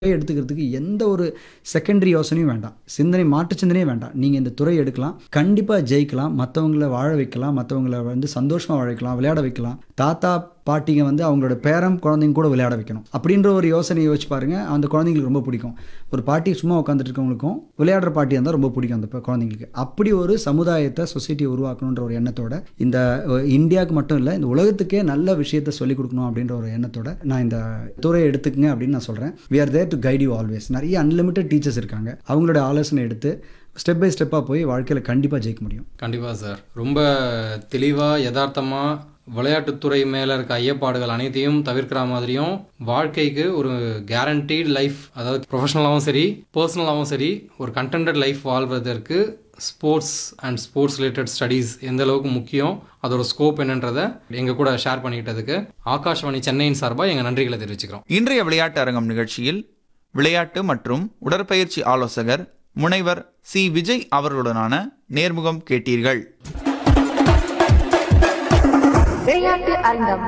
எடுத்துக்கிறதுக்கு எந்த ஒரு செகண்டரி யோசனையும் வேண்டாம் சிந்தனை மாற்று சிந்தனையும் வேண்டாம் நீங்கள் இந்த துறை எடுக்கலாம் கண்டிப்பாக ஜெயிக்கலாம் மற்றவங்கள வாழ வைக்கலாம் மற்றவங்கள வந்து சந்தோஷமாக வாழ வைக்கலாம் விளையாட வைக்கலாம் தாத்தா பாட்டிங்க வந்து அவங்களோட பேரம் குழந்தைங்க கூட விளையாட வைக்கணும் அப்படின்ற ஒரு யோசனையை யோசிச்சு பாருங்க அந்த குழந்தைங்களுக்கு ரொம்ப பிடிக்கும் ஒரு பாட்டி சும்மா உட்காந்துட்டு இருக்கவங்களுக்கும் விளையாடுற பாட்டி இருந்தால் ரொம்ப பிடிக்கும் அந்த ப- குழந்தைங்களுக்கு அப்படி ஒரு சமுதாயத்தை சொசைட்டியை உருவாக்கணுன்ற ஒரு எண்ணத்தோட இந்த அஹ், இந்தியாவுக்கு மட்டும் இல்லை இந்த உலகத்துக்கே நல்ல விஷயத்தை சொல்லிக் கொடுக்கணும் அப்படின்ற ஒரு எண்ணத்தோட நான் இந்த துறையை எடுத்துக்கங்க அப்படின்னு நான் சொல்கிறேன் we are there to guide you always நிறைய அன்லிமிட்டட் டீச்சர்ஸ் இருக்காங்க அவங்களோட ஆலோசனை எடுத்து ஸ்டெப் பை ஸ்டெப்பாக போய் வாழ்க்கையில் கண்டிப்பாக ஜெயிக்க முடியும் கண்டிப்பாக சார் ரொம்ப தெளிவாக யதார்த்தமாக விளையாட்டுத்துறை மேலே இருக்க ஐயப்பாடுகள் அனைத்தையும் தவிர்க்கிற மாதிரியும் வாழ்க்கைக்கு ஒரு கேரண்டீட் லைஃப் அதாவது ப்ரொஃபஷனலாகவும் சரி பர்சனலாகவும் சரி ஒரு கண்டென்டட் லைஃப் வாழ்வதற்கு sports and sports related studies எந்த அளவுக்கு முக்கியம் அதோட ஸ்கோப் என்னன்றதை எங்கள் கூட ஷேர் பண்ணிக்கிட்டதுக்கு ஆகாஷ்வாணி சென்னையின் சார்பாக எங்கள் நன்றிகளை தெரிவிச்சுக்கிறோம் இன்றைய விளையாட்டு அரங்கம் நிகழ்ச்சியில் விளையாட்டு மற்றும் உடற்பயிற்சி ஆலோசகர் முனைவர் சி விஜய் அவர்களுடனான நேர்முகம் கேட்டீர்கள் விளையாட்டு அரங்கம்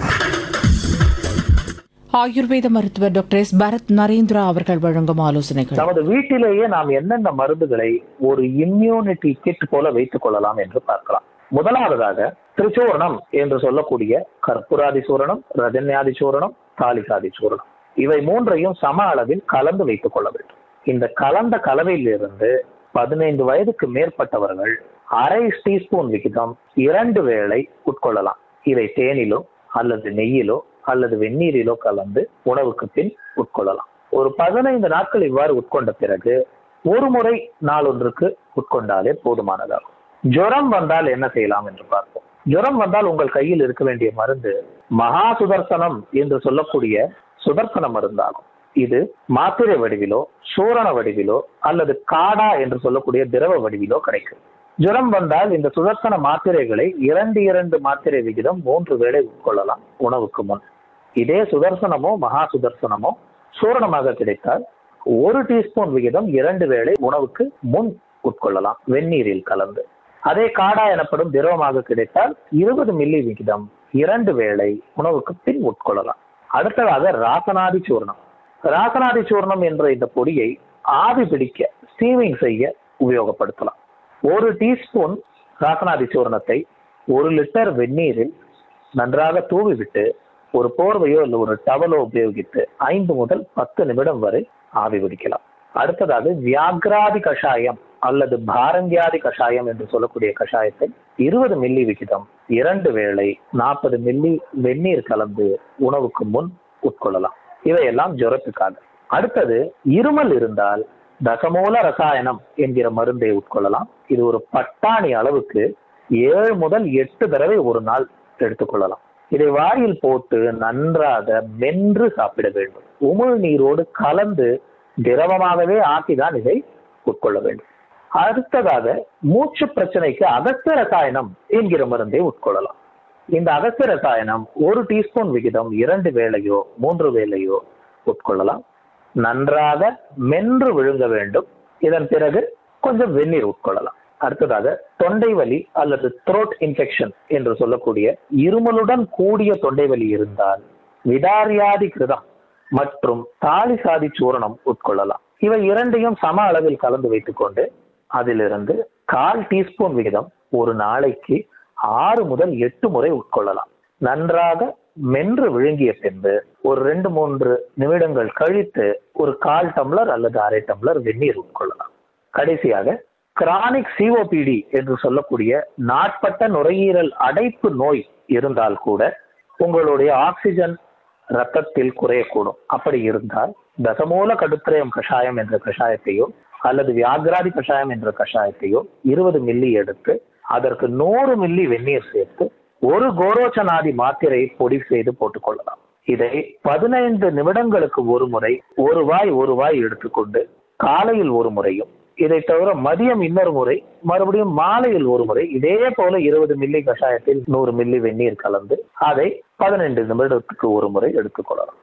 ஆயுர்வேத மருத்துவர் டாக்டர் எஸ் பரத் நரேந்திரா அவர்கள் வழங்கும் ஆலோசனைகள் நமது வீட்டிலேயே நாம் என்னென்ன மருந்துகளை ஒரு இம்யூனிட்டி கிட் போல வைத்துக் கொள்ளலாம் என்று பார்க்கலாம் முதலாவதாக திரிச்சூர்ணம் என்று சொல்லக்கூடிய கற்பூராதி சூரணம் ரஜன்யாதி சூரணம் தாலிகாதி சூரணம் இவை மூன்றையும் சம அளவில் கலந்து வைத்துக் கொள்ள வேண்டும் இந்த கலந்த கலவையிலிருந்து பதினைந்து வயதுக்கு மேற்பட்டவர்கள் அரை டீஸ்பூன் விகிதம் இரண்டு வேளை உட்கொள்ளலாம் இதை தேனிலோ அல்லது நெய்யிலோ அல்லது வெந்நீரிலோ கலந்து உணவுக்கு பின் உட்கொள்ளலாம் ஒரு பதினைந்து நாட்கள் இவ்வாறு உட்கொண்ட பிறகு ஒரு முறை நாளொன்றுக்கு உட்கொண்டாலே போதுமானதாகும் ஜுரம் வந்தால் என்ன செய்யலாம் என்று பார்ப்போம் ஜுரம் வந்தால் உங்கள் கையில் இருக்க வேண்டிய மருந்து மகா சுதர்சனம் என்று சொல்லக்கூடிய சுதர்சன மருந்தாகும் இது மாத்திரை வடிவிலோ சூரண வடிவிலோ அல்லது காடா என்று சொல்லக்கூடிய திரவ வடிவிலோ கிடைக்கும் ஜுரம் வந்தால் இந்த சுதர்சன மாத்திரைகளை இரண்டு இரண்டு மாத்திரை விகிதம் மூன்று வேளை உட்கொள்ளலாம் உணவுக்கு முன் இதே சுதர்சனமோ மகா சுதர்சனமோ சூரணமாக கிடைத்தால் ஒரு டீஸ்பூன் விகிதம் இரண்டு வேளை உணவுக்கு முன் உட்கொள்ளலாம் வெந்நீரில் கலந்து அதே காடா எனப்படும் திரவமாக கிடைத்தால் இருபது மில்லி விகிதம் இரண்டு வேளை உணவுக்கு பின் உட்கொள்ளலாம் அடுத்ததாக ராசனாதி சூர்ணம் ராசனாதி சூர்ணம் என்ற இந்த பொடியை ஆவி பிடிக்க ஸ்டீமிங் செய்ய உபயோகப்படுத்தலாம் ஒரு டீஸ்பூன் ராசனாதி சூர்ணத்தை ஒரு லிட்டர் வெந்நீரில் நன்றாக தூவி விட்டு ஒரு போர்வையோ இல்லை ஒரு டவலோ உபயோகித்து ஐந்து முதல் பத்து நிமிடம் வரை ஆவி பிடிக்கலாம் அடுத்ததாக வியாக்ராதி கஷாயம் அல்லது பாரங்கியாதி கஷாயம் என்று சொல்லக்கூடிய கஷாயத்தை இருபது மில்லி விகிதம் இரண்டு வேளை நாற்பது மில்லி வெந்நீர் கலந்து உணவுக்கு முன் உட்கொள்ளலாம் இவையெல்லாம் ஜுரத்துக்காக அடுத்தது இருமல் இருந்தால் தசமூல ரசாயனம் என்கிற மருந்தை உட்கொள்ளலாம் இது ஒரு பட்டாணி அளவுக்கு ஏழு முதல் எட்டு தடவை ஒரு நாள் எடுத்துக்கொள்ளலாம் இதை வாயில் போட்டு நன்றாக மென்று சாப்பிட வேண்டும் உமிழ் நீரோடு கலந்து திரவமாகவே ஆக்கிதான் இதை உட்கொள்ள வேண்டும் அடுத்ததாக மூச்சு பிரச்சனைக்கு அகஸ்திய ரசாயனம் என்கிற மருந்தை உட்கொள்ளலாம் இந்த அகஸ்திய ரசாயனம் ஒரு டீஸ்பூன் விகிதம் இரண்டு வேளையோ மூன்று வேளையோ உட்கொள்ளலாம் நன்றாக மென்று விழுங்க வேண்டும் இதன் பிறகு கொஞ்சம் வெந்நீர் உட்கொள்ளலாம் அடுத்ததாக தொண்டை வலி அல்லது த்ரோட் இன்ஃபெக்ஷன் என்று சொல்லக்கூடிய இருமலுடன் கூடிய தொண்டை வலி இருந்தால் விடாரியாதி கிருதம் மற்றும் தாலிசாதி சூரணம் உட்கொள்ளலாம் இவை இரண்டையும் சம அளவில் கலந்து வைத்துக்கொண்டு அதிலிருந்து கால் டீஸ்பூன் விகிதம் ஒரு நாளைக்கு ஆறு முதல் எட்டு முறை உட்கொள்ளலாம் நன்றாக மென்று விழுங்கிய பின்பு ஒரு ரெண்டு மூன்று நிமிடங்கள் கழித்து ஒரு கால் டம்ளர் அல்லது அரை டம்ளர் வெந்நீர் உட்கொள்ளலாம் கடைசியாக கிரானிக் சிஓபிடி என்று சொல்லக்கூடிய நாட்பட்ட நுரையீரல் அடைப்பு நோய் இருந்தால் கூட உங்களுடைய ஆக்சிஜன் ரத்தத்தில் குறையக்கூடும் அப்படி இருந்தால் தசமூல கடுத்திரயம் கஷாயம் என்ற கஷாயத்தையோ அல்லது வியாக்ராதி கஷாயம் என்ற கஷாயத்தையோ இருபது மில்லி எடுத்து அதற்கு நூறு மில்லி வெந்நீர் சேர்த்து ஒரு கோரோச்சனாதி மாத்திரை பொடி செய்து போட்டுக்கொள்ளலாம் இதை பதினைந்து நிமிடங்களுக்கு ஒரு முறை ஒரு வாய் ஒரு வாய் எடுத்துக்கொண்டு காலையில் ஒரு முறையும் இதை தவிர மதியம் இன்னொரு முறை மறுபடியும் மாலையில் ஒரு முறை இதே போல இருபது மில்லி கஷாயத்தில் நூறு மில்லி வெந்நீர் கலந்து அதை பதினைந்து நிமிடத்துக்கு ஒரு முறை எடுத்துக்கொள்ளலாம்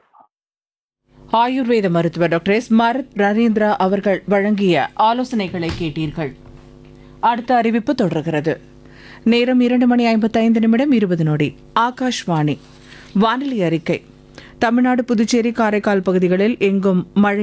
ஆயுர்வேத மருத்துவர் டாக்டர் எஸ் பரத் நரேந்திரா அவர்கள் வழங்கிய ஆலோசனைகளை கேட்டீர்கள் அடுத்த அறிவிப்பு தொடர்கிறது நேரம் இரண்டு மணி ஐம்பத்தைந்து நிமிடம் இருபது நொடி ஆகாஷ்வாணி வானிலை அறிக்கை தமிழ்நாடு புதுச்சேரி காரைக்கால் பகுதிகளில் எங்கும் மழை